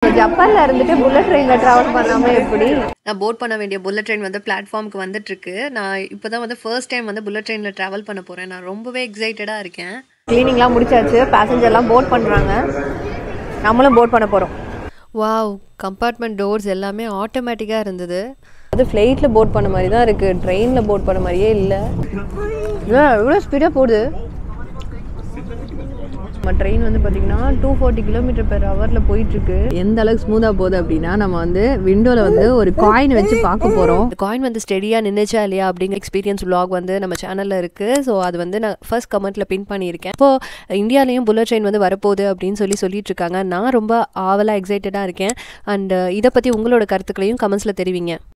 ஜப்பான்ல இருந்துட்டு புல்லட் ட்ரெயின்ல டிராவல் பண்ணாம எப்படி நான் போட் பண்ண வேண்டிய புல்லட் ட்ரெயின் வந்து பிளாட்ஃபார்முக்கு வந்துட்டுருக்கு நான் இப்போ தான் வந்து ஃபர்ஸ்ட் டைம் வந்து புல்லட் ட்ரெயினில் ட்ராவல் பண்ண போகிறேன் நான் ரொம்பவே எக்ஸைட்டடாக இருக்கேன் கிளீனிங்லாம் முடிச்சாச்சு பேசஞ்சர்லாம் போட் பண்றாங்க நம்மளும் போட் பண்ண போறோம் வாவ் கம்பார்ட்மெண்ட் டோர்ஸ் எல்லாமே ஆட்டோமேட்டிக்காக இருந்தது அது ஃப்ளைட்டில் போட் பண்ண மாதிரி தான் இருக்குது ட்ரெயினில் போட் பண்ண மாதிரியே இல்லை எவ்வளோ ஸ்பீடாக போகுது நம்ம ட்ரெயின் வந்து பார்த்தீங்கன்னா டூ ஃபார்ட்டி கிலோமீட்டர் பெர் ஹவரில் போயிட்டுருக்கு எந்த அளவுக்கு ஸ்மூத்தாக போகுது அப்படின்னா நம்ம வந்து விண்டோவில் வந்து ஒரு காயின் வச்சு பார்க்க போகிறோம் இந்த காயின் வந்து ஸ்டெடியாக நின்றுச்சா இல்லையா அப்படிங்கிற எக்ஸ்பீரியன்ஸ் vlog வந்து நம்ம சேனலில் இருக்குது ஸோ அது வந்து நான் ஃபர்ஸ்ட் கமெண்ட்டில் பின் பண்ணியிருக்கேன் இப்போ இந்தியாலேயும் புல்லட் ட்ரெயின் வந்து வரப்போகுது அப்படின்னு சொல்லி சொல்லிட்டு இருக்காங்க நான் ரொம்ப ஆவலாக எக்ஸைட்டடாக இருக்கேன் அண்ட் இதை பற்றி உங்களோட கருத்துக்களையும் கமெண்ட்ஸில் தெரிவிங்க